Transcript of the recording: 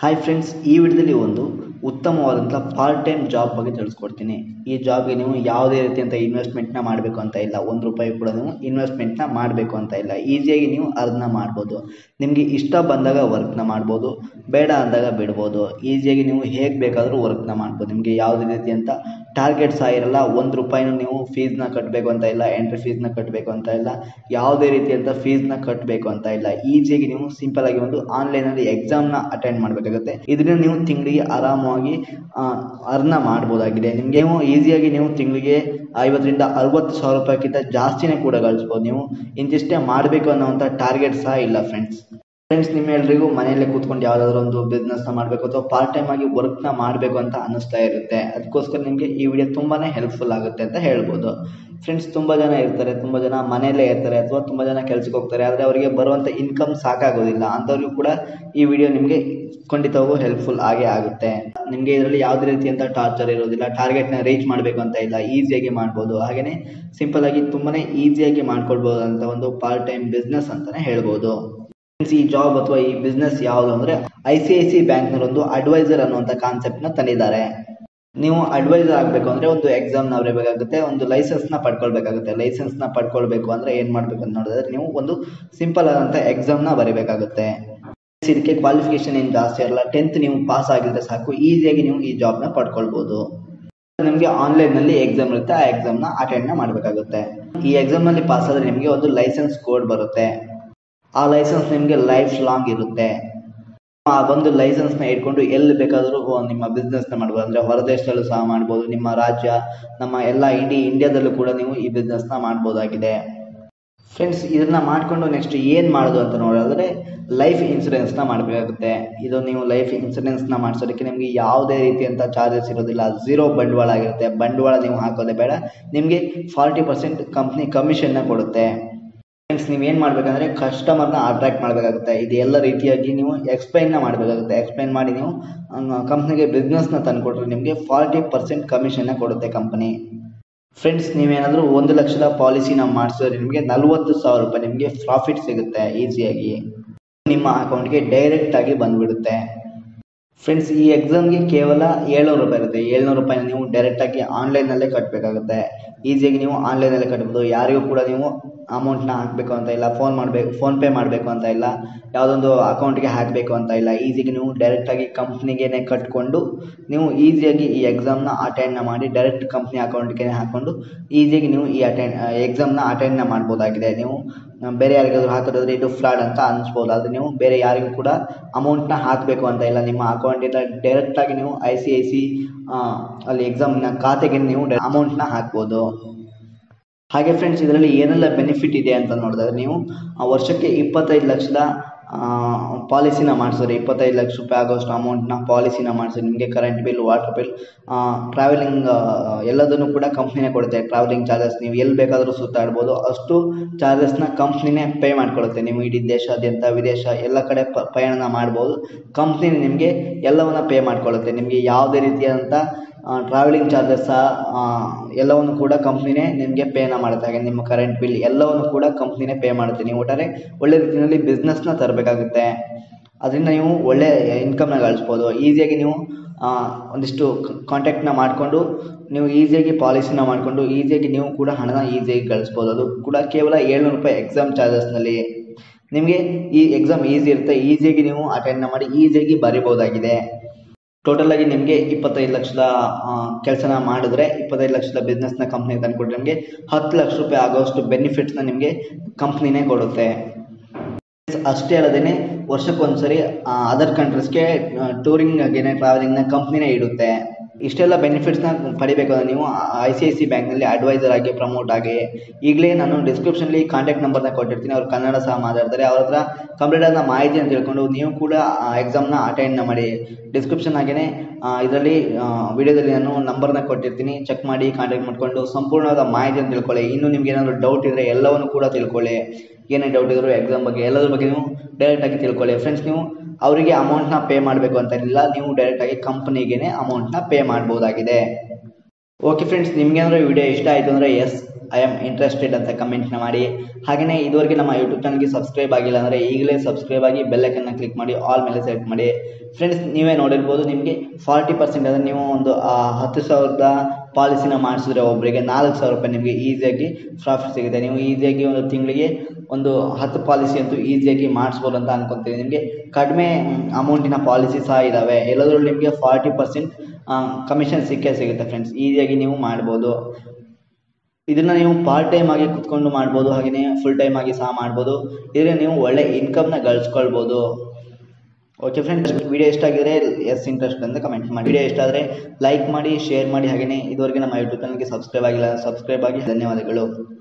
hi friends ಈ ವಿಡಿಯೋದಲ್ಲಿ ಒಂದು ಉತ್ತಮವಾದಂಥ ಪಾರ್ಟ್ ಟೈಮ್ ಜಾಬ್ ಬಗ್ಗೆ ತಿಳಿಸ್ಕೊಡ್ತೀನಿ ಈ ಜಾಬ್ಗೆ ನೀವು ಯಾವುದೇ ರೀತಿಯಂಥ ಇನ್ವೆಸ್ಟ್ಮೆಂಟ್ನ ಮಾಡಬೇಕು ಅಂತ ಇಲ್ಲ ಒಂದು ರೂಪಾಯಿ ಕೂಡ ನೀವು ಇನ್ವೆಸ್ಟ್ಮೆಂಟ್ನ ಮಾಡಬೇಕು ಅಂತ ಇಲ್ಲ ಈಸಿಯಾಗಿ ನೀವು ಅರ್ನ ಮಾಡ್ಬೋದು ನಿಮಗೆ ಇಷ್ಟ ಬಂದಾಗ ವರ್ಕ್ನ ಮಾಡ್ಬೋದು ಬೇಡ ಅಂದಾಗ ಬಿಡ್ಬೋದು ಈಸಿಯಾಗಿ ನೀವು ಹೇಗೆ ಬೇಕಾದರೂ ವರ್ಕ್ನ ಮಾಡ್ಬೋದು ನಿಮಗೆ ಯಾವುದೇ ರೀತಿಯಂಥ ಟಾರ್ಗೆಟ್ ಸಹ ಇರಲ್ಲ ಒಂದು ರೂಪಾಯಿನೂ ನೀವು ಫೀಸ್ನ ಕಟ್ಟಬೇಕು ಅಂತ ಇಲ್ಲ ಎಂಟ್ರಿ ಫೀಸ್ನ ಕಟ್ಟಬೇಕು ಅಂತ ಇಲ್ಲ ಯಾವುದೇ ರೀತಿಯಂಥ ಫೀಸ್ನ ಕಟ್ಟಬೇಕು ಅಂತ ಇಲ್ಲ ಈಸಿಯಾಗಿ ನೀವು ಸಿಂಪಲ್ ಆಗಿ ಒಂದು ಆನ್ಲೈನಲ್ಲಿ ಎಕ್ಸಾಮ್ನ ಅಟೆಂಡ್ ಮಾಡಬೇಕಾಗುತ್ತೆ ಇದರಿಂದ ನೀವು ತಿಂಗಳಿಗೆ ಆರಾಮವಾಗಿ ಅರ್ನ ಮಾಡ್ಬೋದಾಗಿದೆ ನಿಮಗೆ ನೀವು ಈಸಿಯಾಗಿ ನೀವು ತಿಂಗಳಿಗೆ ಐವತ್ತರಿಂದ ಅರವತ್ತು ಸಾವಿರ ರೂಪಾಯಿಗಿಂತ ಜಾಸ್ತಿನೇ ಕೂಡ ಗಳಿಸ್ಬೋದು ನೀವು ಇಂತಿಷ್ಟೇ ಮಾಡಬೇಕು ಅನ್ನೋವಂಥ ಟಾರ್ಗೆಟ್ ಸಹ ಇಲ್ಲ ಫ್ರೆಂಡ್ಸ್ ಫ್ರೆಂಡ್ಸ್ ನಿಮ್ಮೆಲ್ಲರಿಗೂ ಮನೆಯಲ್ಲೇ ಕೂತ್ಕೊಂಡು ಯಾವುದಾದ್ರೂ ಒಂದು ಬಿಸ್ನೆಸ್ನ ಮಾಡಬೇಕು ಅಥವಾ ಪಾರ್ಟ್ ಟೈಮ್ ಆಗಿ ವರ್ಕ್ನ ಮಾಡಬೇಕು ಅಂತ ಅನ್ನಿಸ್ತಾ ಇರುತ್ತೆ ಅದಕ್ಕೋಸ್ಕರ ನಿಮಗೆ ಈ ವಿಡಿಯೋ ತುಂಬಾ ಹೆಲ್ಪ್ಫುಲ್ ಆಗುತ್ತೆ ಅಂತ ಹೇಳ್ಬೋದು ಫ್ರೆಂಡ್ಸ್ ತುಂಬ ಜನ ಇರ್ತಾರೆ ತುಂಬ ಜನ ಮನೆಯಲ್ಲೇ ಇರ್ತಾರೆ ಅಥವಾ ತುಂಬ ಜನ ಕೆಲಸಕ್ಕೆ ಹೋಗ್ತಾರೆ ಆದರೆ ಅವರಿಗೆ ಬರುವಂಥ ಇನ್ಕಮ್ ಸಾಕಾಗೋದಿಲ್ಲ ಅಂಥವ್ರಿಗೂ ಕೂಡ ಈ ವಿಡಿಯೋ ನಿಮಗೆ ಖಂಡಿತವಾಗೂ ಹೆಲ್ಪ್ಫುಲ್ ಆಗೇ ಆಗುತ್ತೆ ನಿಮಗೆ ಇದರಲ್ಲಿ ಯಾವುದೇ ರೀತಿಯಂಥ ಟಾರ್ಚರ್ ಇರೋದಿಲ್ಲ ಟಾರ್ಗೆಟ್ನ ರೀಚ್ ಮಾಡಬೇಕು ಅಂತ ಇಲ್ಲ ಈಸಿಯಾಗಿ ಮಾಡ್ಬೋದು ಹಾಗೆಯೇ ಸಿಂಪಲ್ ಆಗಿ ತುಂಬಾ ಈಸಿಯಾಗಿ ಮಾಡ್ಕೊಳ್ಬೋದು ಅಂತ ಒಂದು ಪಾರ್ಟ್ ಟೈಮ್ ಬಿಸ್ನೆಸ್ ಅಂತಲೇ ಹೇಳ್ಬೋದು ಈ ಜಾಬ್ ಅಥವಾ ಈ ಬಿಸ್ನೆಸ್ ಯಾವುದು ಅಂದರೆ ಐ ಸಿ ಐ ಸಿ ಬ್ಯಾಂಕ್ನವರೊಂದು ಅಡ್ವೈಸರ್ ಅನ್ನುವಂಥ ಕಾನ್ಸೆಪ್ಟ್ನ ತಂದಿದ್ದಾರೆ ನೀವು ಅಡ್ವೈಸರ್ ಆಗಬೇಕು ಅಂದರೆ ಒಂದು ಎಕ್ಸಾಮ್ನ ಬರೀಬೇಕಾಗುತ್ತೆ ಒಂದು ಲೈಸೆನ್ಸ್ನ ಪಡ್ಕೊಳ್ಬೇಕಾಗುತ್ತೆ ಲೈಸೆನ್ಸ್ನ ಪಡ್ಕೊಳ್ಬೇಕು ಅಂದರೆ ಏನು ಮಾಡಬೇಕು ಅಂತ ನೋಡಿದ್ರೆ ನೀವು ಒಂದು ಸಿಂಪಲ್ ಆದಂಥ ಎಕ್ಸಾಮ್ನ ಬರೀಬೇಕಾಗುತ್ತೆ ಇದಕ್ಕೆ ಕ್ವಾಲಿಫಿಕೇಶನ್ ಏನು ಜಾಸ್ತಿ ಇರಲ್ಲ ಟೆಂತ್ ನೀವು ಪಾಸ್ ಆಗಿದ್ರೆ ಸಾಕು ಈಸಿಯಾಗಿ ನೀವು ಈ ಜಾಬ್ನ ಪಡ್ಕೊಳ್ಬೋದು ನಿಮಗೆ ಆನ್ಲೈನ್ನಲ್ಲಿ ಎಕ್ಸಾಮ್ ಇರುತ್ತೆ ಆ ಎಕ್ಸಾಮ್ನ ಅಟೆಂಡ್ನ ಮಾಡಬೇಕಾಗುತ್ತೆ ಈ ಎಕ್ಸಾಮ್ನಲ್ಲಿ ಪಾಸ್ ಆದರೆ ನಿಮಗೆ ಒಂದು ಲೈಸೆನ್ಸ್ ಕೋಡ್ ಬರುತ್ತೆ ಆ ಲೈಸೆನ್ಸ್ ನಿಮಗೆ ಲೈಫ್ ಲಾಂಗ್ ಇರುತ್ತೆ ಆ ಒಂದು ಲೈಸೆನ್ಸ್ನ ಇಟ್ಕೊಂಡು ಎಲ್ಲಿ ಬೇಕಾದರೂ ನಿಮ್ಮ ಬಿಸ್ನೆಸ್ನ ಮಾಡ್ಬೋದು ಅಂದರೆ ಹೊರದೇಶದಲ್ಲೂ ಸಹ ಮಾಡ್ಬೋದು ನಿಮ್ಮ ರಾಜ್ಯ ನಮ್ಮ ಎಲ್ಲ ಇಡೀ ಇಂಡಿಯಾದಲ್ಲೂ ಕೂಡ ನೀವು ಈ ಬಿಸ್ನೆಸ್ನ ಮಾಡ್ಬೋದಾಗಿದೆ ಫ್ರೆಂಡ್ಸ್ ಇದನ್ನ ಮಾಡಿಕೊಂಡು ನೆಕ್ಸ್ಟ್ ಏನು ಮಾಡೋದು ಅಂತ ನೋಡಿದ್ರೆ ಲೈಫ್ ಇನ್ಸೂರೆನ್ಸ್ನ ಮಾಡಬೇಕಾಗುತ್ತೆ ಇದು ನೀವು ಲೈಫ್ ಇನ್ಸೂರೆನ್ಸ್ನ ಮಾಡಿಸೋದಕ್ಕೆ ನಿಮಗೆ ಯಾವುದೇ ರೀತಿಯಂಥ ಚಾರ್ಜಸ್ ಇರೋದಿಲ್ಲ ಝೀರೋ ಬಂಡವಾಳ ಆಗಿರುತ್ತೆ ಬಂಡವಾಳ ನೀವು ಹಾಕೋದೇ ಬೇಡ ನಿಮಗೆ ಫಾರ್ಟಿ ಪರ್ಸೆಂಟ್ ಕಂಪ್ನಿ ಕಮಿಷನ್ನ ಕೊಡುತ್ತೆ ಫ್ರೆಂಡ್ಸ್ ನೀವು ಏನು ಮಾಡಬೇಕಂದ್ರೆ ಕಸ್ಟಮರ್ನ ಅಟ್ರಾಕ್ಟ್ ಮಾಡಬೇಕಾಗುತ್ತೆ ಇದು ಎಲ್ಲ ರೀತಿಯಾಗಿ ನೀವು ಎಕ್ಸ್ಪ್ಲೈನ್ನ ಮಾಡಬೇಕಾಗುತ್ತೆ ಎಕ್ಸ್ಪ್ಲೈನ್ ಮಾಡಿ ನೀವು ಕಂಪ್ನಿಗೆ ಬಿಸ್ನೆಸ್ನ ತಂದುಕೊಟ್ರೆ ನಿಮಗೆ ಫಾರ್ಟಿ ಪರ್ಸೆಂಟ್ ಕಮಿಷನ್ನ ಕೊಡುತ್ತೆ ಕಂಪನಿ ಫ್ರೆಂಡ್ಸ್ ನೀವೇನಾದರೂ ಒಂದು ಲಕ್ಷದ ಪಾಲಿಸಿನ ಮಾಡಿಸಿದ್ರೆ ನಿಮಗೆ ನಲ್ವತ್ತು ಸಾವಿರ ರೂಪಾಯಿ ನಿಮಗೆ ಪ್ರಾಫಿಟ್ ಸಿಗುತ್ತೆ ಈಸಿಯಾಗಿ ನಿಮ್ಮ ಅಕೌಂಟ್ಗೆ ಡೈರೆಕ್ಟಾಗಿ ಬಂದುಬಿಡುತ್ತೆ ಫ್ರೆಂಡ್ಸ್ ಈ ಎಕ್ಸಾಮ್ಗೆ ಕೇವಲ ಏಳ್ನೂರು ರೂಪಾಯಿ ಇರುತ್ತೆ ಏಳ್ನೂರು ರೂಪಾಯಿನ ನೀವು ಡೈರೆಕ್ಟಾಗಿ ಆನ್ಲೈನಲ್ಲೇ ಕಟ್ಟಬೇಕಾಗುತ್ತೆ ಈಸಿಯಾಗಿ ನೀವು ಆನ್ಲೈನಲ್ಲೇ ಕಟ್ಬೋದು ಯಾರಿಗೂ ಕೂಡ ನೀವು ಅಮೌಂಟ್ನ ಹಾಕಬೇಕು ಅಂತ ಇಲ್ಲ ಫೋನ್ ಮಾಡಬೇಕು ಫೋನ್ಪೇ ಮಾಡಬೇಕು ಅಂತ ಇಲ್ಲ ಯಾವುದೊಂದು ಅಕೌಂಟ್ಗೆ ಹಾಕಬೇಕು ಅಂತ ಇಲ್ಲ ಈಸಿಯಾಗಿ ನೀವು ಡೈರೆಕ್ಟಾಗಿ ಕಂಪ್ನಿಗೇ ಕಟ್ಕೊಂಡು ನೀವು ಈಸಿಯಾಗಿ ಈ ಎಕ್ಸಾಮ್ನ ಅಟೆಂಡ್ನ ಮಾಡಿ ಡೈರೆಕ್ಟ್ ಕಂಪ್ನಿ ಅಕೌಂಟ್ಗೆ ಹಾಕ್ಕೊಂಡು ಈಸಿಯಾಗಿ ನೀವು ಈ ಅಟೆಂಡ್ ಎಕ್ಸಾಮ್ನ ಅಟೆಂಡ್ನ ಮಾಡ್ಬೋದಾಗಿದೆ ನೀವು ಬೇರೆ ಯಾರಿಗಾದ್ರೂ ಹಾಕಿದ್ರೆ ಇದು ಫ್ರಾಡ್ ಅಂತ ಅನಿಸ್ಬೋದು ಆದರೆ ನೀವು ಬೇರೆ ಯಾರಿಗೂ ಕೂಡ ಅಮೌಂಟ್ನ ಹಾಕಬೇಕು ಅಂತ ಇಲ್ಲ ನಿಮ್ಮ ಅಕೌಂಟಿಂದ ಡೈರೆಕ್ಟಾಗಿ ನೀವು ಐ ಸಿ ಐ ಸಿ ಅಲ್ಲಿ ಎಕ್ಸಾಮ್ನ ಖಾತೆಗೆ ನೀವು ಅಮೌಂಟ್ನ ಹಾಕ್ಬೋದು ಹಾಗೆ ಫ್ರೆಂಡ್ಸ್ ಇದರಲ್ಲಿ ಏನೆಲ್ಲ ಬೆನಿಫಿಟ್ ಇದೆ ಅಂತ ನೋಡಿದ್ರೆ ನೀವು ವರ್ಷಕ್ಕೆ ಇಪ್ಪತ್ತೈದು ಲಕ್ಷದ ಪಾಲಿಸಿನ ಮಾಡಿಸಿದ್ರೆ ಇಪ್ಪತ್ತೈದು ಲಕ್ಷ ರೂಪಾಯಿ ಆಗೋಷ್ಟು ಅಮೌಂಟ್ನ ಪಾಲಿಸಿನ ಮಾಡಿಸಿದ್ರೆ ನಿಮಗೆ current bill water bill travelling ಎಲ್ಲದನ್ನು ಕೂಡ ಕಂಪ್ನಿನೇ ಕೊಡುತ್ತೆ ಟ್ರಾವೆಲಿಂಗ್ ಚಾರ್ಜಸ್ ನೀವು ಎಲ್ಲಿ ಬೇಕಾದರೂ ಸುತ್ತಾಡ್ಬೋದು ಅಷ್ಟು ಚಾರ್ಜಸ್ನ ಕಂಪ್ನಿನೇ ಪೇ ಮಾಡಿಕೊಡುತ್ತೆ ನೀವು ಇಡೀ ದೇಶಾದ್ಯಂತ ವಿದೇಶ ಎಲ್ಲ ಕಡೆ ಪ ಪಯಣ ಮಾಡ್ಬೋದು ಕಂಪ್ನಿ ನಿಮಗೆ ಎಲ್ಲವನ್ನು ಪೇ ಮಾಡಿಕೊಳ್ಳುತ್ತೆ ನಿಮಗೆ ಯಾವುದೇ ರೀತಿಯಾದಂಥ ಟ್ರಾವೆಲಿಂಗ್ ಚಾರ್ಜಸ್ ಸಹ ಎಲ್ಲವನ್ನು ಕೂಡ ಕಂಪ್ನಿನೇ ನಿಮಗೆ ಪೇನ ಮಾಡುತ್ತೆ ಹಾಗೆ ನಿಮ್ಮ ಕರೆಂಟ್ ಬಿಲ್ ಎಲ್ಲವನ್ನು ಕೂಡ ಕಂಪ್ನಿನೇ ಪೇ ಮಾಡುತ್ತೆ ನೀವು ಒಟ್ಟಾರೆ ಒಳ್ಳೆ ರೀತಿಯಲ್ಲಿ ಬಿಸ್ನೆಸ್ನ ತರಬೇಕಾಗುತ್ತೆ ಅದರಿಂದ ನೀವು ಒಳ್ಳೆ ಇನ್ಕಮ್ನ ಗಳಿಸ್ಬೋದು ಈಸಿಯಾಗಿ ನೀವು ಒಂದಿಷ್ಟು ಕಾಂಟ್ಯಾಕ್ಟ್ನ ಮಾಡಿಕೊಂಡು ನೀವು ಈಸಿಯಾಗಿ ಪಾಲಿಸಿನ ಮಾಡಿಕೊಂಡು ಈಸಿಯಾಗಿ ನೀವು ಕೂಡ ಹಣನ ಈಸಿಯಾಗಿ ಗಳಿಸ್ಬೋದು ಅದು ಕೂಡ ಕೇವಲ ಏಳ್ನೂರು ರೂಪಾಯಿ ಎಕ್ಸಾಮ್ ಚಾರ್ಜಸ್ನಲ್ಲಿ ನಿಮಗೆ ಈ ಎಕ್ಸಾಮ್ ಈಸಿ ಇರುತ್ತೆ ಈಸಿಯಾಗಿ ನೀವು ಅಟೆಂಡ್ನ ಮಾಡಿ ಈಸಿಯಾಗಿ ಬರಿಬೋದಾಗಿದೆ ಟೋಟಲ್ ಆಗಿ ನಿಮಗೆ ಇಪ್ಪತ್ತೈದು ಲಕ್ಷದ ಕೆಲಸನ ಮಾಡಿದ್ರೆ ಇಪ್ಪತ್ತೈದು ಲಕ್ಷದ ಬಿಸ್ನೆಸ್ನ ಕಂಪ್ನಿಗೆ ತಂದುಕೊಟ್ರೆ ನಿಮಗೆ ಹತ್ತು ಲಕ್ಷ ರೂಪಾಯಿ ಆಗೋಷ್ಟು ಬೆನಿಫಿಟ್ಸ್ನ ನಿಮಗೆ ಕಂಪ್ನಿನೇ ಕೊಡುತ್ತೆ ಅಷ್ಟೇ ಅಲ್ಲದೇ ವರ್ಷಕ್ಕೊಂದ್ಸರಿ ಅದರ್ ಕಂಟ್ರೀಸ್ಗೆ ಟೂರಿಂಗ್ಗೇನೆ ಟ್ರಾವೆಲಿಂಗ್ನ ಕಂಪ್ನಿನೇ ಇಡುತ್ತೆ ಇಷ್ಟೆಲ್ಲ ಬೆನಿಫಿಟ್ಸ್ನ ಪಡಿಬೇಕಾದ್ರೆ ನೀವು ಐ ಸಿ ಐ ಸಿ ಬ್ಯಾಂಕ್ನಲ್ಲಿ ಅಡ್ವೈಸರ್ ಆಗಿ ಪ್ರಮೋಟ್ ಆಗಿ ಈಗಲೇ ನಾನು ಡಿಸ್ಕ್ರಿಪ್ಷನ್ಲಿ ಕಾಂಟ್ಯಾಕ್ಟ್ ನಂಬರ್ನ ಕೊಟ್ಟಿರ್ತೀನಿ ಅವ್ರು ಕನ್ನಡ ಸಹ ಮಾತಾಡ್ತಾರೆ ಅವ್ರ ಹತ್ರ ಕಂಪ್ಲೀಟ್ ಆದ ಮಾಹಿತಿಯನ್ನು ತಿಳ್ಕೊಂಡು ನೀವು ಕೂಡ ಎಕ್ಸಾಮ್ನ ಅಟೆಂಡ್ನ ಮಾಡಿ ಡಿಸ್ಕ್ರಿಪ್ಷನ್ ಹಾಗೆಯೇ ಇದರಲ್ಲಿ ವಿಡಿಯೋದಲ್ಲಿ ನಾನು ನಂಬರ್ನ ಕೊಟ್ಟಿರ್ತೀನಿ ಚೆಕ್ ಮಾಡಿ ಕಾಂಟ್ಯಾಕ್ಟ್ ಮಾಡಿಕೊಂಡು ಸಂಪೂರ್ಣವಾದ ಮಾಹಿತಿಯನ್ನು ತಿಳ್ಕೊಳ್ಳಿ ಇನ್ನು ನಿಮ್ಗೆ ಏನಾದರೂ ಡೌಟ್ ಇದ್ದರೆ ಎಲ್ಲವನ್ನು ಕೂಡ ತಿಳ್ಕೊಳ್ಳಿ ಏನೇ ಡೌಟ್ ಇದ್ದರೂ ಎಕ್ಸಾಮ್ ಬಗ್ಗೆ ಎಲ್ಲದ್ರ ಬಗ್ಗೆ ನೀವು ಡೈರೆಕ್ಟಾಗಿ ತಿಳ್ಕೊಳ್ಳಿ ಫ್ರೆಂಡ್ಸ್ ನೀವು ಅವರಿಗೆ ಅಮೌಂಟ್ನ ಪೇ ಮಾಡಬೇಕು ಅಂತ ಇಲ್ಲ ನೀವು ಡೈರೆಕ್ಟಾಗಿ ಕಂಪ್ನಿಗೇ ಅಮೌಂಟ್ನ ಪೇ ಮಾಡ್ಬೋದಾಗಿದೆ ಓಕೆ ಫ್ರೆಂಡ್ಸ್ ನಿಮ್ಗೆ ಏನಾದರೂ ವಿಡಿಯೋ ಇಷ್ಟ ಆಯಿತು ಅಂದರೆ ಎಸ್ ಐ ಆಮ್ ಇಂಟ್ರೆಸ್ಟೆಡ್ ಅಂತ ಕಮೆಂಟ್ನ ಮಾಡಿ ಹಾಗೆಯೇ ಇದುವರೆಗೆ ನಮ್ಮ ಯೂಟ್ಯೂಬ್ ಚಾನಲ್ಗೆ ಸಬ್ಸ್ಕ್ರೈಬ್ ಆಗಿಲ್ಲ ಅಂದರೆ ಈಗಲೇ ಸಬ್ಸ್ಕ್ರೈಬ್ ಆಗಿ ಬೆಲ್ಲೈಕನ್ನ ಕ್ಲಿಕ್ ಮಾಡಿ ಆಲ್ ಮೇಲೆ ಸೆಲೆಕ್ಟ್ ಮಾಡಿ ಫ್ರೆಂಡ್ಸ್ ನೀವೇ ನೋಡಿರ್ಬೋದು ನಿಮಗೆ ಫಾರ್ಟಿ ಪರ್ಸೆಂಟ್ ಅಂದರೆ ನೀವು ಒಂದು ಆ, ಹತ್ತು ಸಾವಿರದ ಪಾಲಿಸಿನ ಮಾಡಿಸಿದ್ರೆ ಒಬ್ಬರಿಗೆ ನಾಲ್ಕು ಸಾವಿರ ರೂಪಾಯಿ ನಿಮಗೆ ಈಸಿಯಾಗಿ ಪ್ರಾಫಿಟ್ ಸಿಗುತ್ತೆ ನೀವು ಈಸಿಯಾಗಿ ಒಂದು ತಿಂಗಳಿಗೆ ಒಂದು ಹತ್ತು ಪಾಲಿಸಿ ಅಂತೂ ಈಸಿಯಾಗಿ ಮಾಡಿಸ್ಬೋದು ಅಂತ ಅನ್ಕೊತೀನಿ ನಿಮಗೆ ಕಡಿಮೆ ಅಮೌಂಟಿನ ಪಾಲಿಸಿ ಸಹ ಇದ್ದಾವೆ ಎಲ್ಲದರಲ್ಲೂ ನಿಮಗೆ ಫಾರ್ಟಿ ಪರ್ಸೆಂಟ್ ಕಮಿಷನ್ ಸಿಕ್ಕೇ ಸಿಗುತ್ತೆ ಫ್ರೆಂಡ್ಸ್ ಈಸಿಯಾಗಿ ನೀವು ಮಾಡ್ಬೋದು ಇದನ್ನು ನೀವು ಪಾರ್ಟ್ ಟೈಮ್ ಆಗಿ ಕುತ್ಕೊಂಡು ಮಾಡ್ಬೋದು ಹಾಗೆಯೇ ಫುಲ್ ಟೈಮ್ ಆಗಿ ಸಹ ಮಾಡ್ಬೋದು ಇದರಿಂದ ನೀವು ಒಳ್ಳೆ ಇನ್ಕಮ್ನ ಗಳಿಸ್ಕೊಳ್ಬೋದು ಓಕೆ ಫ್ರೆಂಡ್ಸ್ ವಿಡಿಯೋ ಇಷ್ಟ ಆಗಿದ್ರೆ ಎಸ್ ಇಂಟ್ರೆಸ್ಟ್ ಅಂತ ಕಮೆಂಟ್ ಮಾಡಿ ವಿಡಿಯೋ ಇಷ್ಟ ಆದರೆ ಲೈಕ್ ಮಾಡಿ ಶೇರ್ ಮಾಡಿ ಹಾಗೆಯೇ ಇದುವರೆಗೆ ನಮ್ಮ ಯೂಟ್ಯೂಬ್ ಚಾನಲ್ಗೆ ಸಬ್ಸ್ಕ್ರೈಬ್ ಆಗಿಲ್ಲ ಸಬ್ಸ್ಕ್ರೈಬ್ ಆಗಿ ಧನ್ಯವಾದಗಳು